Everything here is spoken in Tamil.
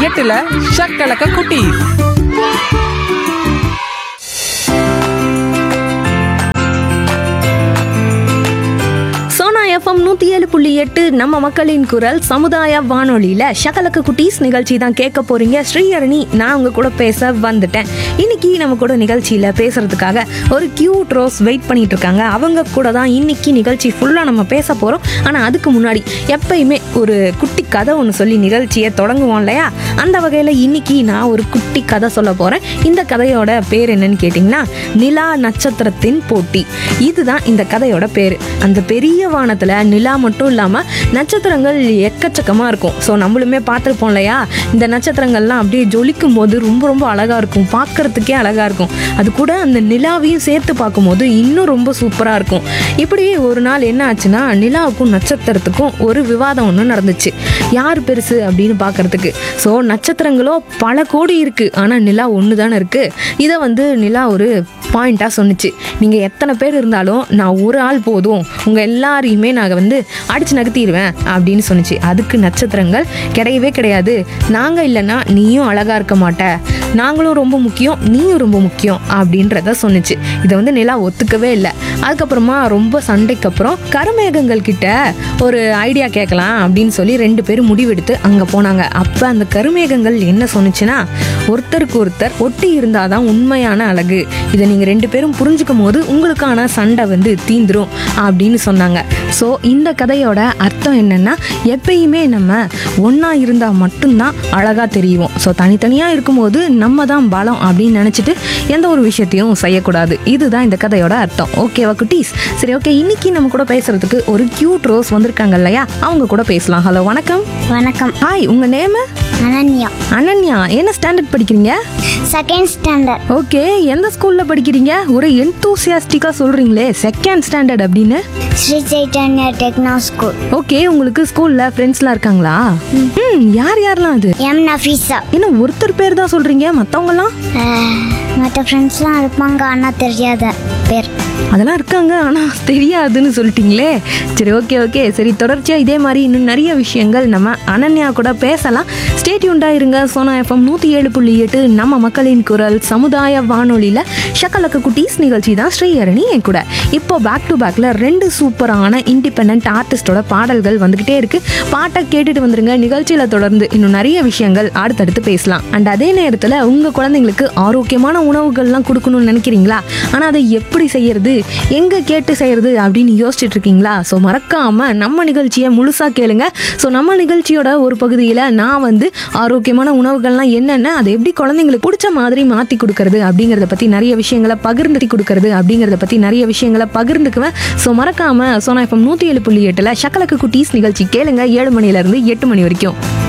எட்டுல ஷக்கலக்க குட்டி சோனா எஃப்எம் நூற்றி ஏழு புள்ளி எட்டு நம்ம மக்களின் குரல் சமுதாய வானொலியில் ஷகலக்கு குட்டீஸ் நிகழ்ச்சி தான் கேட்க போறீங்க ஸ்ரீஹரணி நான் உங்க கூட பேச வந்துட்டேன் இன்னைக்கு நம்ம கூட நிகழ்ச்சியில் பேசுறதுக்காக ஒரு கியூட் ரோஸ் வெயிட் பண்ணிட்டு இருக்காங்க அவங்க கூட தான் இன்னைக்கு நிகழ்ச்சி ஃபுல்லாக நம்ம பேச போகிறோம் ஆனால் அதுக்கு முன்னாடி எப்பயுமே ஒரு குட்டி கதை ஒன்று சொல்லி நிகழ்ச்சியை தொடங்குவோம் இல்லையா அந்த வகையில் இன்னைக்கு நான் ஒரு குட்டி கதை சொல்ல போகிறேன் இந்த கதையோட பேர் என்னன்னு கேட்டிங்கன்னா நிலா நட்சத்திரத்தின் போட்டி இதுதான் இந்த கதையோட பேர் அந்த பெரிய வானத்தில் நிலா மட்டும் இல்லாமல் நட்சத்திரங்கள் எக்கச்சக்கமாக இருக்கும் ஸோ நம்மளுமே பார்த்துருப்போம் இல்லையா இந்த நட்சத்திரங்கள்லாம் அப்படியே ஜொலிக்கும் போது ரொம்ப ரொம்ப அழகாக இருக்கும் பார்க்கறதுக்கே அழகாக இருக்கும் அது கூட அந்த நிலாவையும் சேர்த்து பார்க்கும்போது இன்னும் ரொம்ப சூப்பராக இருக்கும் இப்படி ஒரு நாள் என்ன ஆச்சுன்னா நிலாவுக்கும் நட்சத்திரத்துக்கும் ஒரு விவாதம் ஒன்று நடந்துச்சு யார் பெருசு அப்படின்னு பார்க்கறதுக்கு ஸோ நட்சத்திரங்களோ பல கோடி இருக்குது ஆனால் நிலா ஒன்று தானே இருக்குது இதை வந்து நிலா ஒரு பாயிண்ட்டாக சொன்னுச்சு நீங்கள் எத்தனை பேர் இருந்தாலும் நான் ஒரு ஆள் போதும் உங்கள் எல்லாரையுமே நான் வந்து அடிச்சு நகர்த்திடுவேன் அப்படின்னு சொன்னுச்சு அதுக்கு நட்சத்திரங்கள் கிடையவே கிடையாது நாங்கள் இல்லைன்னா நீயும் அழகாக இருக்க மாட்ட நாங்களும் ரொம்ப முக்கியம் நீயும் ரொம்ப முக்கியம் அப்படின்றத சொன்னுச்சு இதை வந்து நிலா ஒத்துக்கவே இல்லை அதுக்கப்புறமா ரொம்ப சண்டைக்கு அப்புறம் கருமேகங்கள் கிட்ட ஒரு ஐடியா கேட்கலாம் அப்படின்னு சொல்லி ரெண்டு பேரும் முடிவெடுத்து அங்கே போனாங்க அப்போ அந்த கருமேகங்கள் என்ன சொன்னுச்சுன்னா ஒருத்தருக்கு ஒருத்தர் ஒட்டி இருந்தாதான் உண்மையான அழகு இதை நீங்கள் ரெண்டு பேரும் புரிஞ்சுக்கும் போது உங்களுக்கான சண்டை வந்து தீந்துரும் அப்படின்னு சொன்னாங்க ஸோ இந்த கதையோட அர்த்தம் என்னன்னா எப்பயுமே நம்ம ஒன்றா இருந்தால் மட்டும்தான் அழகாக தெரியும் ஸோ தனித்தனியாக இருக்கும்போது நம்ம தான் பலம் அப்படின்னு நினச்சிட்டு எந்த ஒரு விஷயத்தையும் செய்யக்கூடாது இதுதான் இந்த கதையோட அர்த்தம் ஓகேவா குட்டீஸ் சரி ஓகே இன்னைக்கு நம்ம கூட பேசுறதுக்கு ஒரு கியூட் ரோஸ் வந்திருக்காங்க இல்லையா அவங்க கூட பேசலாம் ஹலோ வணக்கம் வணக்கம் ஹாய் உங்கள் நேமு அனன்யா அனன்யா என்ன ஸ்டாண்டர்ட் படிக்கிறீங்க செகண்ட் ஸ்டாண்டர்ட் ஓகே எந்த ஸ்கூல்ல படிக்கிறீங்க ஒரு என்தூசியாஸ்டிக்கா சொல்றீங்களே செகண்ட் ஸ்டாண்டர்ட் அப்படின்னு Sri Chaitanya techno school okay உங்களுக்கு ஸ்கூல்ல ஃப்ரெண்ட்ஸ்லாம் இருக்காங்களா ம் யார் யாரெல்லாம் அது எம் நஃபீஸா என்ன ஒருத்தர் பேர் தான் சொல்றீங்க மத்தவங்கலாம் மற்ற ஃப்ரெண்ட்ஸ்லாம் இருப்பாங்க ஆனால் தெரியாத பேர் அதெல்லாம் இருக்காங்க ஆனா தெரியாதுன்னு சொல்லிட்டீங்களே சரி ஓகே ஓகே சரி தொடர்ச்சியா இதே மாதிரி இன்னும் நிறைய விஷயங்கள் நம்ம அனன்யா கூட பேசலாம் ஸ்டேட்யூண்டா இருங்க சோனா எஃப்எம் நூத்தி ஏழு புள்ளி எட்டு நம்ம மக்களின் குரல் சமுதாய வானொலியில ஷக்கலக்க குட்டீஸ் நிகழ்ச்சி தான் ஸ்ரீஹரணி என் கூட இப்போ பேக் டு பேக்ல ரெண்டு சூப்பரான இண்டிபெண்ட் ஆர்டிஸ்டோட பாடல்கள் வந்துகிட்டே இருக்கு பாட்டை கேட்டுட்டு வந்துருங்க நிகழ்ச்சியில தொடர்ந்து இன்னும் நிறைய விஷயங்கள் அடுத்தடுத்து பேசலாம் அண்ட் அதே நேரத்துல உங்க குழந்தைங்களுக்கு ஆரோக்கியமான உணவுகள்லாம் கொடுக்கணும்னு நினைக்கிறீங்களா ஆனா அதை எப்படி செய்யறது எங்க கேட்டு செய்யறது அப்படின்னு யோசிச்சுட்டு இருக்கீங்களா ஸோ மறக்காம நம்ம நிகழ்ச்சியை முழுசா கேளுங்க ஸோ நம்ம நிகழ்ச்சியோட ஒரு பகுதியில் நான் வந்து ஆரோக்கியமான உணவுகள்லாம் என்னென்ன அதை எப்படி குழந்தைங்களுக்கு பிடிச்ச மாதிரி மாற்றி கொடுக்கறது அப்படிங்கிறத பற்றி நிறைய விஷயங்களை பகிர்ந்துட்டி கொடுக்கறது அப்படிங்கிறத பற்றி நிறைய விஷயங்களை பகிர்ந்துக்குவேன் ஸோ மறக்காம சோனா இப்போ நூற்றி ஏழு புள்ளி எட்டில் சக்கலக்கு குட்டீஸ் நிகழ்ச்சி கேளுங்க ஏழு மணிலேருந்து எட்டு மணி வரைக்கும்